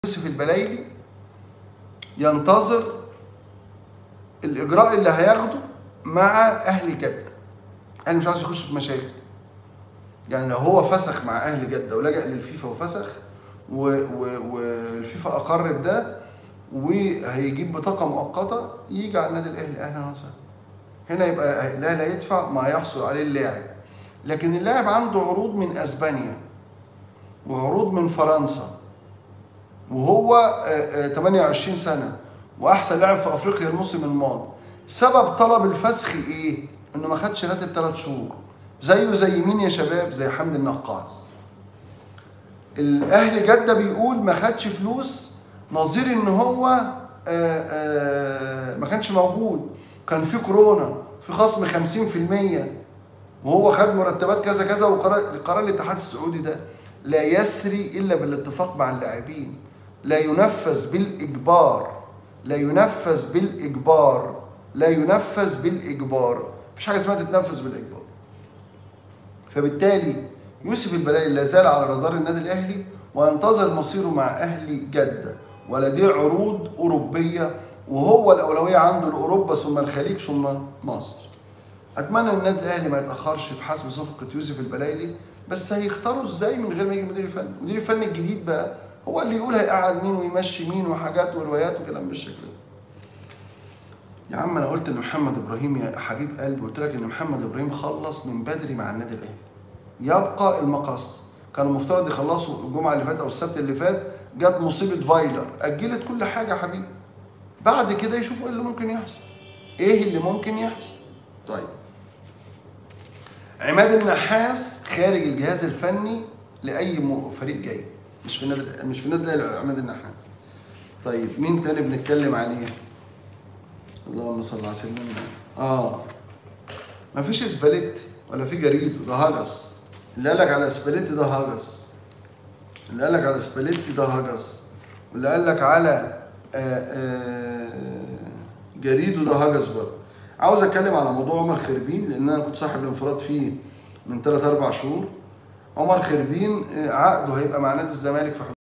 يوسف البلايلي ينتظر الاجراء اللي هياخده مع اهل جده انا مش عايز يخش في مشاكل يعني لو هو فسخ مع اهل جده ولجأ للفيفا وفسخ و- و- والفيفا اقر بده وهيجيب بطاقه مؤقته يجي على النادي الاهلي اهلا وسهلا هنا يبقى الاهلي هيدفع ما يحصل عليه اللاعب لكن اللاعب عنده عروض من اسبانيا وعروض من فرنسا وهو آه، آه، 28 سنه واحسن لاعب في افريقيا الموسم الماضي سبب طلب الفسخ ايه انه ما خدش راتب 3 شهور زيه زي مين يا شباب زي حمدي النقاص الاهلي جده بيقول ما خدش فلوس نظير ان هو آه، آه، ما كانش موجود كان في كورونا في خصم 50% وهو خد مرتبات كذا كذا وقرار قرار الاتحاد السعودي ده لا يسري الا بالاتفاق مع اللاعبين لا ينفذ بالاجبار لا ينفذ بالاجبار لا ينفذ بالاجبار مفيش حاجه اسمها تتنفذ بالاجبار فبالتالي يوسف البلالي لا زال على رادار النادي الاهلي وينتظر مصيره مع اهل جده ولديه عروض اوروبيه وهو الاولويه عنده لاوروبا ثم الخليج ثم مصر اتمنى ان النادي الاهلي ما يتاخرش في حسم صفقه يوسف البلايلي بس هيختاروا ازاي من غير ما يجي مدير الفني المدير الفني الجديد بقى هو اللي يقول هيقعد مين ويمشي مين وحاجات وروايات وكلام بالشكل ده يا عم انا قلت ان محمد ابراهيم يا حبيب قلبي قلت لك ان محمد ابراهيم خلص من بدري مع النادي الاهلي يبقى المقص كان المفترض يخلصوا الجمعه اللي فاتت او السبت اللي فات جت مصيبه فايلر اجلت كل حاجه يا حبيبي بعد كده يشوفوا ايه اللي ممكن يحصل ايه اللي ممكن يحصل طيب عماد النحاس خارج الجهاز الفني لاي م- فريق جاي مش في النادي مش في النادي الاهلي عماد النحاس طيب مين تاني بنتكلم عليه اللهم صل على سيدنا النبي اه ما فيش اسباليتي ولا في جريد ده هجس اللي قال لك على اسباليتي ده هجس اللي قال لك على اسباليتي ده هجس واللي قال لك على آه آه جريدو ده هجس برضه عاوز اتكلم على موضوع عمر خربين لان انا كنت صاحب الانفراد فيه من 3 4 شهور عمر خربين آه، عقده هيبقى مع نادي الزمالك في حدود